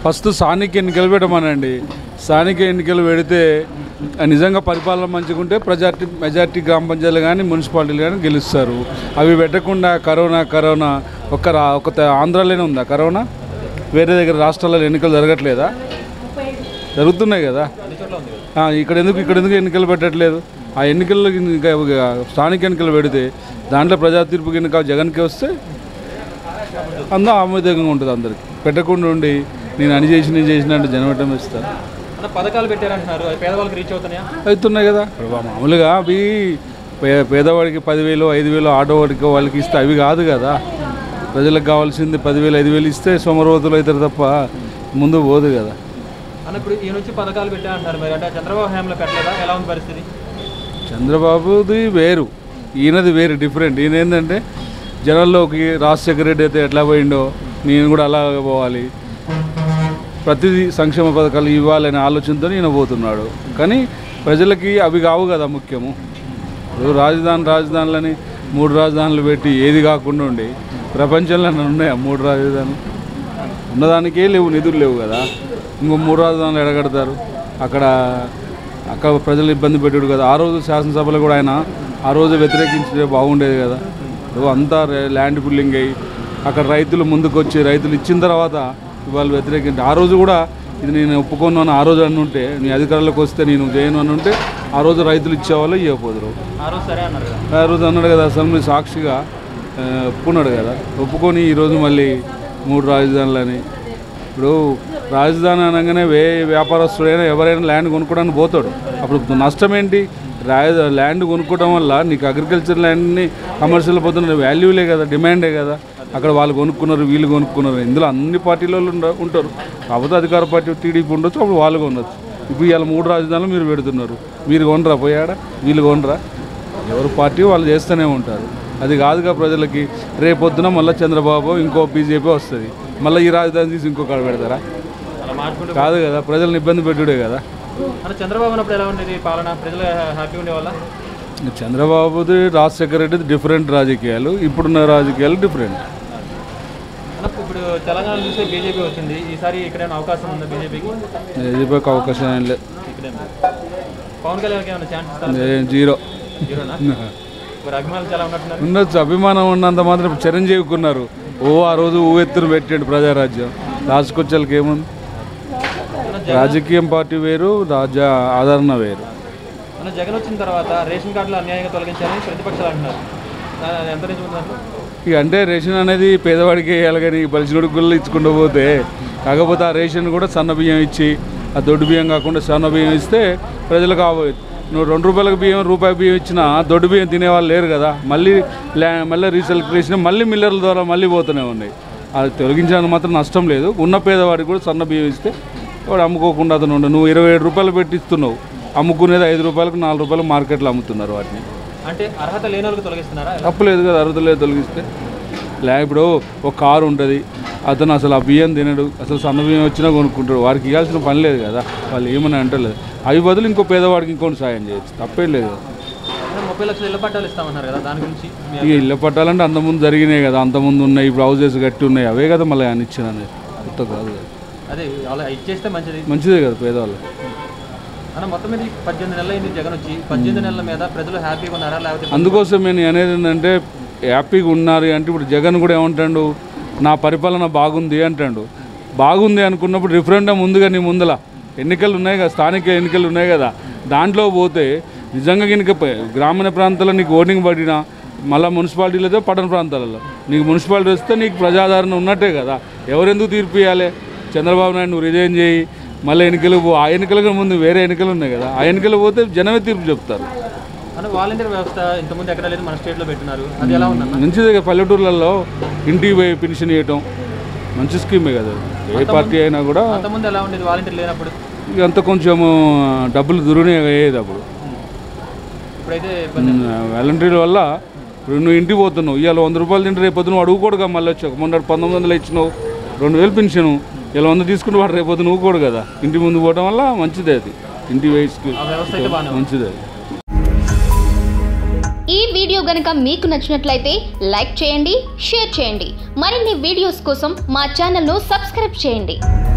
First స్థానిక ఎన్నికలు పెట్టమనండి స్థానిక ఎన్నికలు పెడితే ఆ, నిజంగా పరిపాలన మంచిగా ఉంటే ప్రజార్టీ మెజార్టీ గ్రామ పంచాయతీలు కానీ మున్సిపాలిటీలు కానీ గెలుస్తారు అవి పెట్టకుండా కరోనా కరోనా ఒక్క రా ఒక త- ఆంధ్రాలోనే ఉందా కరోనా వేరే దగ్గర రాష్ట్రాలలో ఎన్నికలు జరగట్లేదా జరుగుతున్నాయి కదా ఆ, ఇక్కడ ఎందుకు ఇక్కడ ఎందుకు ఎన్నికలు పెట్టట్లేదు ఆ ఎన్నికల్లో ఇంకా ఇంకా స్థానిక ఎన్నికలు పెడితే దాంట్లో ప్రజా తీర్పు ఎన్నిక జగన్కి వస్తే అందరూ ఆమోదంగా ఉంటుంది అందరికి పెట్టకుండా ఉండి నేను అని చేసి నేను చేసిన అంటే జనం ఎట్టం ఇస్తారు అన్న పథకాలు పెట్టారంటున్నారు అవి పేదవాళ్ళకి రీచ్ అవుతున్నాయా అవుతున్నాయి కదా ఇప్పుడు మామూలుగా అవి పే పేదవాడికి పదివేలు ఐదు వేలు ఆటో వాడికి వాళ్ళకి ఇస్తే అవి కాదు కదా ప్రజలకు కావాల్సింది పదివేలు ఐదు వేలు ఇస్తే సోమరవతులు అవుతారు తప్ప ముందు పోదు కదా అన్న ఇప్పుడు ఈ నుంచి పథకాలు పెట్టారంటున్నారు మరి అంటే చంద్రబాబు హయాంలో పెట్టలేదా ఎలా ఉంది పరిస్థితి చంద్రబాబుది వేరు ఈయనది వేరు డిఫరెంట్ ఈయన ఏంటంటే జనాల్లోకి రాజశేఖర రెడ్డి అయితే ఎట్లా పోయిండో నేను కూడా అలా పోవాలి ప్రతిదీ సంక్షేమ పథకాలు ఇవ్వాలనే ఆలోచనతో ఈయన పోతున్నాడు కానీ ప్రజలకి అవి కావు కదా ముఖ్యము ఇప్పుడు రాజధాని రాజధానులని మూడు రాజధానులు పెట్టి ఏది కాకుండా ఉండి ప్రపంచంలో ఉన్నాయా మూడు రాజధానులు ఉన్నదానికే లేవు నిధులు లేవు కదా ఇంకో మూడు రాజధానులు ఎడగడతారు అక్కడ అక్కడ ప్రజలు ఇబ్బంది పెట్టాడు కదా ఆ రోజు శాసనసభలో కూడా ఆయన ఆ రోజు వ్యతిరేకించితే బాగుండేది కదా ఇప్పుడు అంతా రే- ల్యాండ్ పుల్లింగ్ అయ్యి అక్కడ రైతులు ముందుకు వచ్చి రైతులు ఇచ్చిన తర్వాత ఇవాళ వ్యతిరేకించి ఆ రోజు కూడా ఇది నేను ఒప్పుకోను అని ఆ రోజు అని ఉంటే నీ అధికారంలోకి వస్తే నేను చేయను అని ఉంటే ఆ రోజు రైతులు ఇచ్చేవాళ్ళు ఇవ్వకపోదురు ఆ రోజు సరే అన్నారు కదా ఆ రోజు అన్నాడు కదా అసెంబ్లీ సాక్షిగా ఆ, ఒప్పుకున్నాడు కదా ఒప్పుకొని ఈరోజు మళ్ళీ మూడు రాజధానులని ఇప్పుడు రాజధాని అనగానే వే వ్యాపారస్తుడైనా ఎవరైనా ల్యాండ్ కొనుక్కోవడానికి పోతాడు అప్పుడు నష్టం ఏంటి రాజ ల్యాండ్ కొనుక్కోవడం వల్ల నీకు అగ్రికల్చర్ ల్యాండ్ని కమర్షియల్ పోతున్న వాల్యూలే కదా డిమాండే కదా అక్కడ వాళ్ళు కొనుక్కున్నారు వీళ్ళు కొనుక్కున్నారు ఇందులో అన్ని పార్టీల వాళ్ళు ఉండ- ఉంటారు కాకపోతే అధికార పార్టీ టీడీపీ ఉండొచ్చు అప్పుడు వాళ్ళు కొనొచ్చు ఇప్పుడు ఇవాళ మూడు రాజధానులు మీరు పెడుతున్నారు మీరు కొనరా పోయాడా వీళ్ళు కొనరా ఎవరు పార్టీ వాళ్ళు చేస్తూనే ఉంటారు అది కాదుగా ప్రజలకి రేపొద్దున మళ్ళీ చంద్రబాబు ఇంకో బీజేపీ వస్తుంది మళ్ళీ ఈ రాజధాని తీసి ఇంకో కాడ పెడతారా అలా మార్చుకుంటూ కాదు కదా ప్రజల్ని ఇబ్బంది పెట్టుడే కదా అన్న చంద్రబాబు ఉన్నప్పుడు ఎలా ఉండేది పాలన ప్రజలు హ్యాపీ ఉండేవాళ్ళ చంద్రబాబుది రాజశేఖర రెడ్డిది డిఫరెంట్ రాజకీయాలు ఇప్పుడున్న రాజకీయాలు డిఫరెంట్ అన్న ఇప్పుడు తెలంగాణ చూస్తే బీజేపీ వచ్చింది ఈసారి ఇక్కడేమైనా అవకాశం ఉందా బీజేపీకి బీజేపీకి అవకాశం ఏం లేదు ఇక్కడే పవన్ కళ్యాణ్కి ఏమైనా ఛాన్స్ ఇస్తారా ఏం జీరో జీరోనా మరి అభిమానులు చాలా ఉన్నట్టున్నారు ఉండొచ్చు అభిమానం ఉన్నంత మాత్రం చిరంజీవికి ఉన్నారు ఓ ఆ రోజు ఊవెత్తును పెట్టాడు ప్రజారాజ్యం రాజకొచ్చలకి ఏముంది రాజకీయం పార్టీ వేరు రాజ్య ఆదరణ వేరు మన జగన్ వచ్చిన తర్వాత రేషన్ కార్డులు అన్యాయంగా తొలగించారని ప్రతిపక్షాలు అంటున్నారు దాని ఎంత నిజం ఉందంటే ఇక అంటే రేషన్ అనేది పేదవాడికి వేయాలి కానీ బలిసినోడి గుళ్ళు ఇచ్చుకుంటూ పోతే కాకపోతే ఆ రేషన్ కూడా సన్న బియ్యం ఇచ్చి ఆ దొడ్డు బియ్యం కాకుండా సన్న బియ్యం ఇస్తే ప్రజలకు ఆ నువ్వు రెండు రూపాయలకు బియ్యం రూపాయి బియ్యం ఇచ్చినా దొడ్డు బియ్యం తినేవాళ్ళు లేరు కదా మళ్ళీ ల్యా మళ్ళీ రీసెలెక్ట్రేషన్ మళ్ళీ మిల్లర్ల ద్వారా మళ్ళీ పోతూనే ఉన్నాయి అది తొలగించడానికి మాత్రం నష్టం లేదు ఉన్న పేదవాడికి కూడా సన్న బియ్యం ఇస్తే వాడు అమ్ముకోకుండా అతను ఉండు నువ్వు ఇరవై ఏడు రూపాయలు పెట్టిస్తున్నావు అమ్ముకునేది ఐదు రూపాయలకు నాలుగు రూపాయలు మార్కెట్లో అమ్ముతున్నారు వాటిని అంటే అర్హత లేని వాళ్ళకి తొలగిస్తున్నారా తప్పలేదు కదా అర్హత లేదు తొలగిస్తే లే ఇప్పుడు ఒక కారు ఉంటుంది అతను అసలు ఆ బియ్యం తినడు అసలు సన్న బియ్యం వచ్చినా కొనుక్కుంటాడు వారికి ఇవ్వాల్సిన పని లేదు కదా వాళ్ళు ఏమని అంటలేదు అవి బదులు ఇంకో పేదవాడికి ఇంకోటి సాయం చేయొచ్చు తప్పేం లేదు కదా అంటే ముప్పై లక్షల ఇళ్ల పట్టాలు ఇస్తామన్నారు కదా దాని గురించి మీ ఇక ఇళ్ళ పట్టాలంటే అంతకుముందు జరిగినాయి కదా అంతకుముందు ఉన్నాయి ఇప్పుడు హౌజెస్ గట్టి ఉన్నాయి అవే కదా మళ్ళీ ఆయన ఇచ్చిన కొత్త కాదు కదా అదే అలా ఇచ్చేస్తే మంచిది మంచిదే కదా పేదవాళ్ళు అన్న మొత్తం మీద ఈ పద్దెనిమిది నెలలు అయింది జగన్ వచ్చి పద్దెనిమిది నెలల మీద ప్రజలు హ్యాపీగా ఉన్నారా లేకపోతే అందుకోసం నేను అనేది ఏంటంటే హ్యాపీగా ఉన్నారు అంటే ఇప్పుడు జగన్ కూడా ఏమంటాడు నా పరిపాలన బాగుంది అంటాడు బాగుంది అనుకున్నప్పుడు రిఫరెండం ముందుగా నీ ముందల ఎన్నికలు ఉన్నాయి కదా స్థానిక ఎన్నికలు ఉన్నాయి కదా దాంట్లో పోతే నిజంగా కనుక ప- గ్రామీణ ప్రాంతాల్లో నీకు ఓటింగ్ పడినా మళ్ళీ మున్సిపాలిటీలో అయితే పట్టణ ప్రాంతాలలో నీకు మున్సిపాలిటీ వస్తే నీకు ప్రజాదరణ ఉన్నట్టే కదా ఎవరెందుకు తీర్పు ఇవ్వాలి చంద్రబాబు నాయుడు నువ్వు రిజైన్ చేయి మళ్ళీ ఎన్నికలు పో ఆ ఎన్నికలకు ముందు వేరే ఎన్నికలు ఉన్నాయి కదా ఆ ఎన్నికలు పోతే జనమే తీర్పు చెప్తారు అంటే వాలంటీర్ వ్యవస్థ ఇంతకుముందు ఎక్కడ లేదు మన స్టేట్లో పెట్టినారు అది ఎలా ఉందన్న మంచిదే కదా పల్లెటూర్లలో ఇంటికి పోయి పెన్షన్ ఇవ్వటం మంచి స్కీమే కదా ఏ పార్టీ అయినా కూడా అంతకుముందు ఎలా ఉండేది వాలంటీర్ లేనప్పుడు ఇక అంత కొంచెం డబ్బులు దుర్వినియోగం అయ్యేది అప్పుడు ఇప్పుడైతే ఇబ్బంది వాలంటీర్ల వల్ల ఇప్పుడు నువ్వు ఇంటికి పోతున్నావు ఇవాళ వంద రూపాయలు తింటే రేపు పొద్దున అడుగు కూడా మళ్ళీ వచ్చావు మొన్న పంతొమ్మిది వందలు ఇచ్చినావు రెండు వేలు పెన్షన్ ఇలా వంద తీసుకుంటే వాడు రేపు పొద్దున ఊరుకోడు కదా ఇంటి ముందు పోవడం వల్ల మంచిదే అది ఇంటి వయసుకి ఆ వ్యవస్థ అయితే బాగానే ఉంది. మంచిదే అది ఈ వీడియో గనక మీకు నచ్చినట్లయితే లైక్ చేయండి షేర్ చేయండి మరిన్ని వీడియోస్ కోసం మా ఛానల్ను సబ్స్క్రైబ్ చేయండి